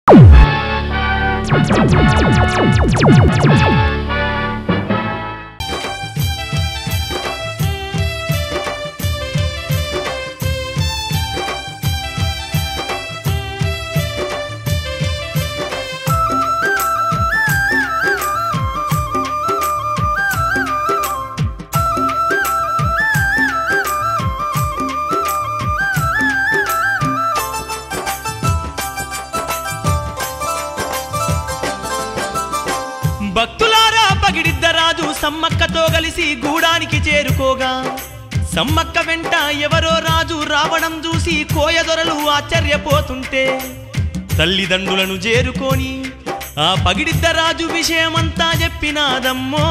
భక్తులారా పగిడిద్దరాజు సమ్మక్కతో కలిసి గూడానికి చేరుకోగా సమ్మక్క వెంట ఎవరో రాజు రావడం చూసి కోయదొరలు ఆశ్చర్యపోతుంటే తల్లిదండ్రులను చేరుకొని ఆ పగిడిద్దరాజు విషయమంతా చెప్పినాదమ్మో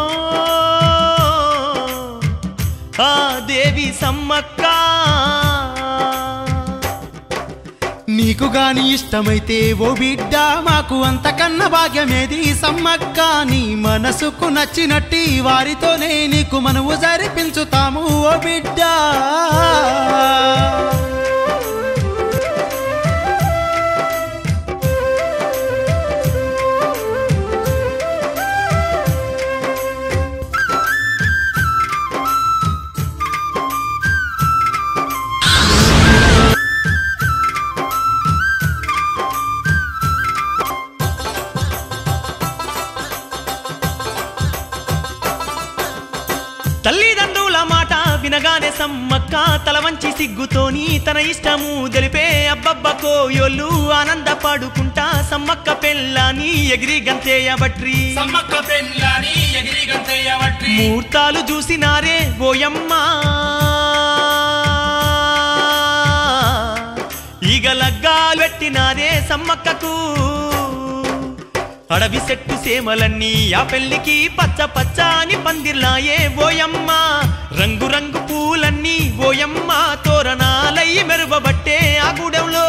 ఆ దేవి సమ్మక్క నీకు గాని ఇష్టమైతే ఓ బిడ్డ మాకు అంతకన్నా భాగ్యమేది సమ్మక్క నీ మనసుకు నచ్చినట్టి వారితోనే నీకు మనవు జరిపించుతాము ఓ బిడ్డ తల్లిదండ్రుల మాట వినగానే సమ్మక్క తల వంచి సిగ్గుతోని తన ఇష్టము తెలిపే అబ్బబ్బ కోయోళ్ళు ఆనంద పాడుకుంటా సమ్మక్క పెళ్ళాని ఎగిరి గంతేయబట్రి సమ్మక్క పెళ్ళాని ఎగిరి గంతయ్యవట్రి ముహూర్తాలు చూసినారే ఓయమ్మా ఈగ లగ్గాలు పెట్టినారే సమ్మక్కకు అడవి చెట్టు సేమలన్నీ ఆ పెళ్లికి పచ్చ పచ్చ అని పందిర్లాయే ఓయమ్మ రంగు రంగు పూలన్నీ ఓయమ్మ తోరణాలయ్యి మెరువబట్టే ఆ గూడెంలో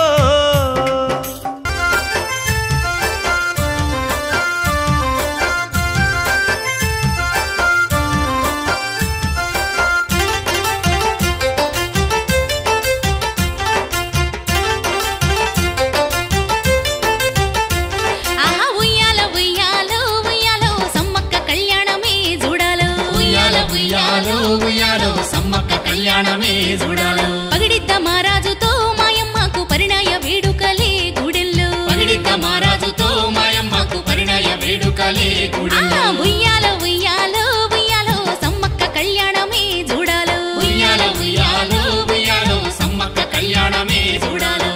ఆహా ఉయ్యాల ఉయ్యాలో ఉయ్యాలో సమ్మక్క కళ్యాణమే చూడాలో ఉయ్యాల ఉయ్యాలో ఉయ్యాలో సమ్మక్క కళ్యాణమే చూడాలో పగిడిద్ద మహారాజుతో మాయమ్మకు పరిణయ వేడుకలే గుడెల్లో పగిడిద్ద మహారాజుతో మాయమ్మకు పరిణయ వేడుకలే ఆ గుడిలో ఉయ్యాలో ఉయ్యాలో ఉయ్యాలో సమ్మక్క కళ్యాణమే చూడాలో ఉయ్యాల ఉయ్యాలో ఉయ్యాలో సమ్మక్క కళ్యాణమే చూడాలో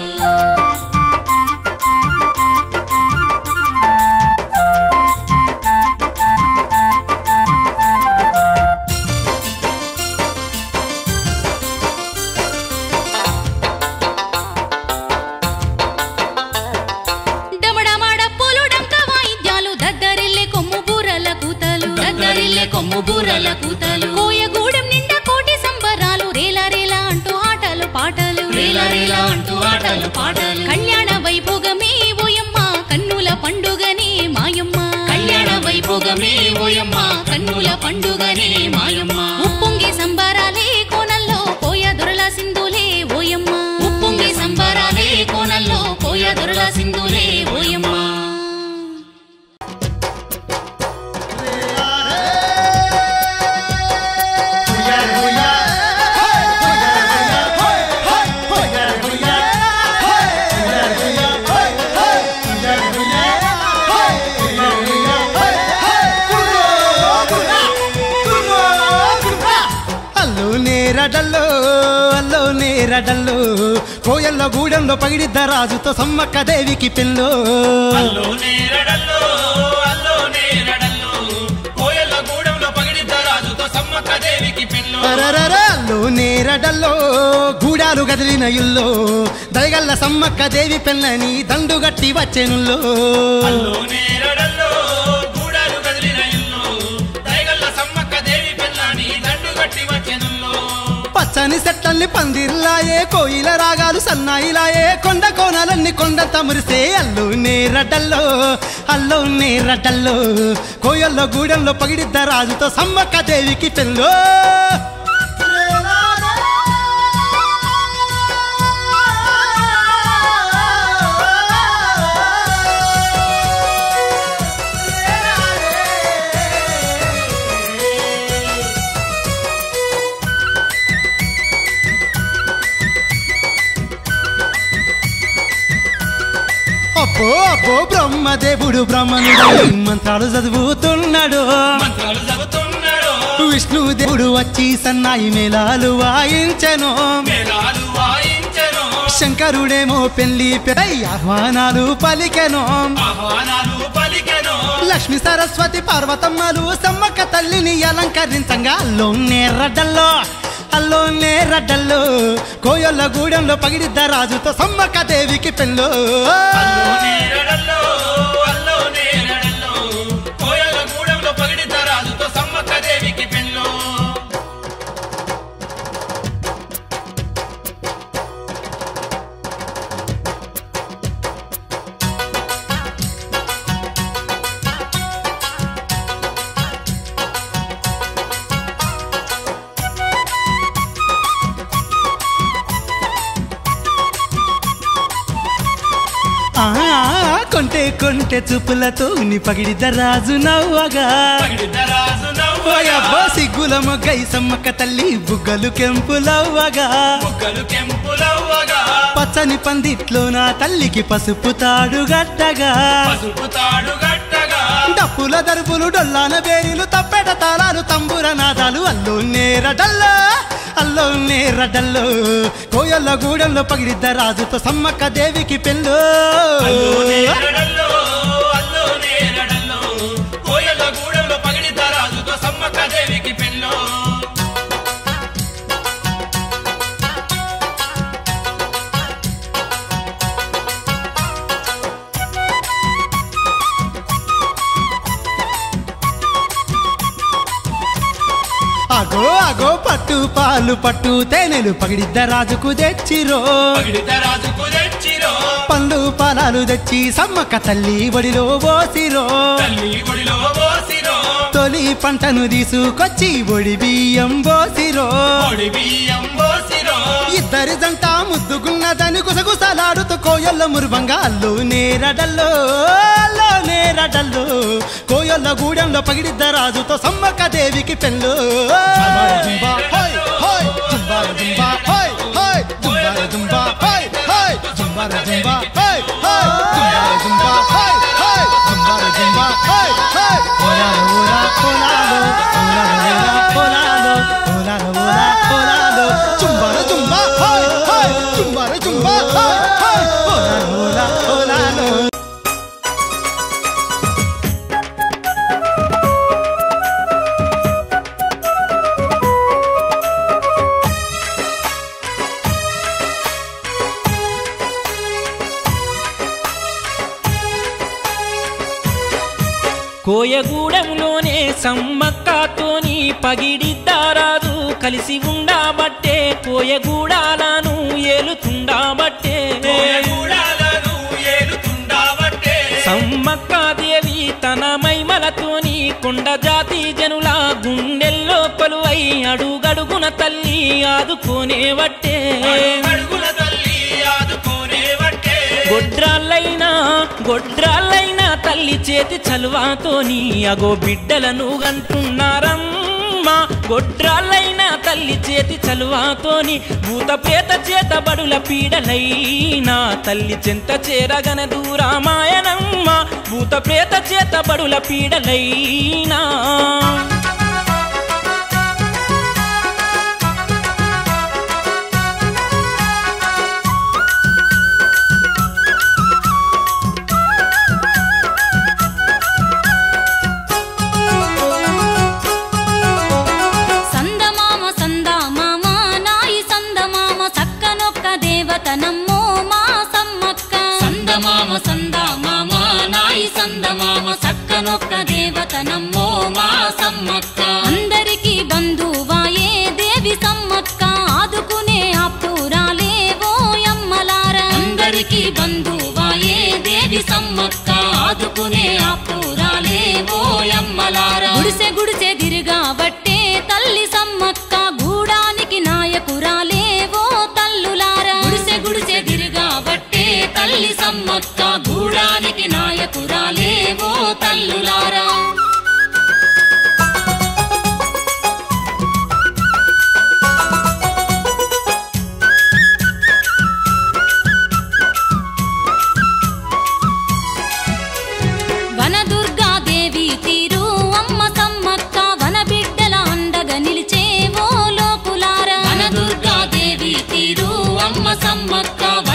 డమడమడ పూలు డంక వాయిద్యాలు దగ్గరెళ్ళే కొమ్ము బూరల కూతలు దగ్గరిల్లే కొమ్ము బూరల కూతలు కోయగూడెం నిండా కోటి సంబరాలు రేలా రేలా అంటూ ఆటలు పాటలు రేలా రేలా అంటూ ఆటలు పాటలు కళ్యాణ వైభోగమే ఓయమ్మ కన్నుల పండుగనే మాయమ్మ కళ్యాణ వైభోగమే ఓయమ్మ కన్నుల పండుగనే మాయమ్మ ఉప్పొంగి సంబరాలే కోనల్లో పోయ దొరల సింధులే ఓయమ్మ ఉప్పొంగి సంబరాలే కోనల్లో పోయ దొరల సింధులే ఓయమ్మ అల్లు నేరడల్లో అల్లో నేరడల్లో కోయల్లో గూడెంలో పగిడిద్ద రాజుతో సమ్మక్క దేవికి పెళ్ళో అల్లో నేరడల్లో అల్లో నేరడల్లో కోయల గూడెంలో పగిడిద్ద రాజుతో సమ్మక్క దేవికి పెళ్ళు అరరర అల్లు నేరడల్లో గూడాలు గదిలిన ఇల్లో దయగల్ల సమ్మక్క దేవి పెళ్ళని దండుగట్టి వచ్చెనుల్లో అల్లో నేరడల్లో గూడాలు కదిలిన ఇల్లు దయగల్ల సమ్మక్క దేవి పెళ్ళాని దండు కట్టి వచ్చెనుల్లో పచ్చని చెట్లన్నీ పందిర్లాయే కోయిల రాగాలు సన్నాయిలాయే కొండ కోనలన్నీ కొండంత మురిసే అల్లు నేరడల్లో అల్లో నేరడల్లో కోయల్లో గూడెంలో పగిడిద్ద రాజుతో సమ్మక్క దేవికి పెళ్ళో అబ్బో అబ్బో బ్రహ్మదేవుడు బ్రహ్మనుడు మంత్రాలు చదువుతున్నాడు మంత్రాలు చదువుతున్నాడు విష్ణుదేవుడు వచ్చి సన్నాయి మేళాలు వాయించెను మేళాలు వాయించెను శంకరుడేమో పెళ్లి పెళ్ళై ఆహ్వానాలు పలికెను ఆహ్వానాలు పలికెను లక్ష్మి సరస్వతి పార్వతమ్మలు సమ్మక్క తల్లిని అలంకరించంగా అల్లో నేరడ్డల్లో అల్లో నేరడ్డల్లో కోయొల్ల గూడెంలో పగిడిద్ద రాజుతో సమ్మక్క దేవికి పెళ్ళు అల్లో నేరడల్లో అల్లో నేరడల్లో కోయల గూడెంలో పగిడిత రాజుతో సమ్మక్క దేవికి పెళ్ళో ఆ, కొంటే కొంటే చూపులతో నీ పగిడిద్ద రాజు నవ్వగా పగిడిత రాజు ఓయబ్బో నవ్వగా సిగ్గుల మొగ్గై సమ్మక్క తల్లి బుగ్గలు కెంపులవ్వగా బుగ్గలు కెంపులవ్వగా పచ్చని పందిట్లో నా తల్లికి పసుపు తాడు గట్టగా పసుపు తాడు గట్టగా డప్పుల దరుపులు డొల్లాన బేరీలు తప్పెట తాళాలు తంబుర నాదాలు అల్లు నేరడల్లో అల్లో నేరడల్లో కోయల్ల గూడెంలో పగిడిద్ద రాజుతో సమ్మక్క దేవికి పెళ్ళు అల్లో నేరడల్లో అల్లో నేరడల్లో కోయల గూడెంలో పగిడిత రాజుతో సమ్మక్క దేవికి పెళ్ళో అగో అగో పట్టు పాలు పట్టు తేనెలు పగిడిద్ద రాజుకు తెచ్చిరో పగిడిత రాజుకు తెచ్చిరో పండ్లు పాలాలు తెచ్చి సమ్మక్క తల్లి ఒడిలో పోసిరో తల్లి గుడిలో పోసిరో తొలి పంటను తీసుకొచ్చి ఒడి బియ్యం పోసిరో పొడి బియ్యం పోసిరో ఇద్దరి జంట ముద్దుగున్నదని గుసగుసలాడుతూ కోయల్ల మురువంగా అల్లు నేరడల్లో అల్లో నేరడల్లో కోయల్ల గూడెంలో పగిడిద్ద రాజుతో సమ్మక్క దేవికి పెళ్ళు జుంబా, హోయ్, హోయ్, జుంబార జుంబా, హోయ్, హోయ్, జుంబార జుంబా, హోయ్, హోయ్, జుంబార జుంబా, హోయ్, హోయ్, జుంబార జుంబా, హోయ్, హోయ్, జుంబార జుంబా, హోయ్, హోయ్. ఓలాల ఓలా ఓలాలో, ఓలాల ఓలా ఓలాలో, ఓలాల ఓలా ఓలాలో, జుంబార జుంబా, హోయ్, హోయ్, జుంబార జుంబా, హోయ్, హోయ్, ఓలాల ఓలా ఓలాలో. కోయగూడెంలోనే సమ్మక్కతోని పగిడిద్దారాదు కలిసి ఉండబట్టే కోయగూడాలను ఏలుతుండబట్టే కోయగూడాలను ఏలుతుండాబట్టే సమ్మక్కాదేవి తన మైమలతోని కొండ జాతి జనుల గుండెల్లో కొలువై అడుగడుగున తల్లి ఆదుకోనేవట్టే అడుగుల తల్లి ఆదుకోనే వట్టే గొడ్రాళ్ళైనా గొడ్రాళ్ళైనా తల్లి చేతి చలువాతోని అగో బిడ్డలను గంటున్నారమ్మా గొడ్రాళ్ళైనా తల్లి చేతి చలువాతోని భూత ప్రేత చేత బడుల పీడలైనా తల్లి చెంత చేరగన దూరామాయనమ్మ భూత ప్రేత చేత బడుల పీడలైనా సందమామ సందమామ నాయి సందమామ సక్కనొక్క దేవతనమ్మో మా సమ్మక్క సందమామ సందమామ నాయి సందమామ సక్కనొక్క దేవతనమ్మో మా సమ్మక్క అందరికీ బంధువాయే దేవి సమ్మక్క ఆదుకునే ఆప్తురాలే ఓయమ్మలార అందరికీ బంధువాయే దేవి సమ్మక్క ఆదుకునే ఆప్తురాలే ఓయమ్మలార గుడిసె గుడిసె తిరుగాబట్టే తల్లి సమ్మక్క గూడానికి నాయకురాలే ఓ తల్లులారా గుడిసె గుడిసె తిరుగాబట్టే తల్లి సమ్మక్క గూడానికి నాయకురాలే ఓ తల్లులారా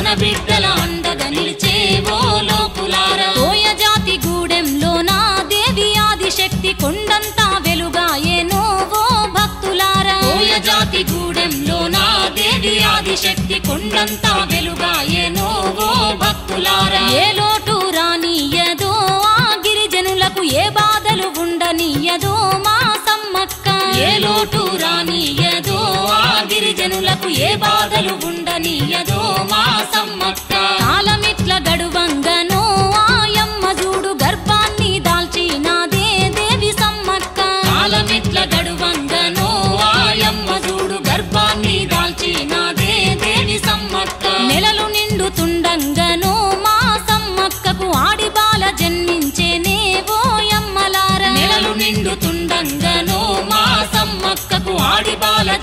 బిడ్డల అండగా నిలిచేవో లోకులారా కోయ జాతి గూడెంలో నా దేవి ఆదిశక్తి కొండంతా వెలుగాయేనో ఓ భక్తులారా కోయ జాతి గూడెంలో నా దేవి ఆదిశక్తి కొండంతా వెలుగాయేనో ఓ భక్తులారా ఏ లోటు రానియదో ఆ గిరిజనులకు ఏ బాధలు ఉండనియదో మా సమ్మక్క ఏ లోటు రానియదో ఆ గిరిజనులకు ఏ బాధలు ఉండనియదో మా సమ్మక్క కాలమిట్ల గడువంగనో ఆయమ్మ చూడు గర్భాన్ని దాల్చినాదే దేవి సమ్మక్క కాలమిట్ల గడువంగనో ఆయమ్మ చూడు గర్భాన్ని దాల్చినాదే దేవి సమ్మక్క నెలలు నిండుతుండంగనో మా సమ్మక్కకు ఆడి బాల జన్మించేనే ఓయమ్మలారా నెలలు నిండుతుండంగనో మా సమ్మక్కకు ఆడి బాల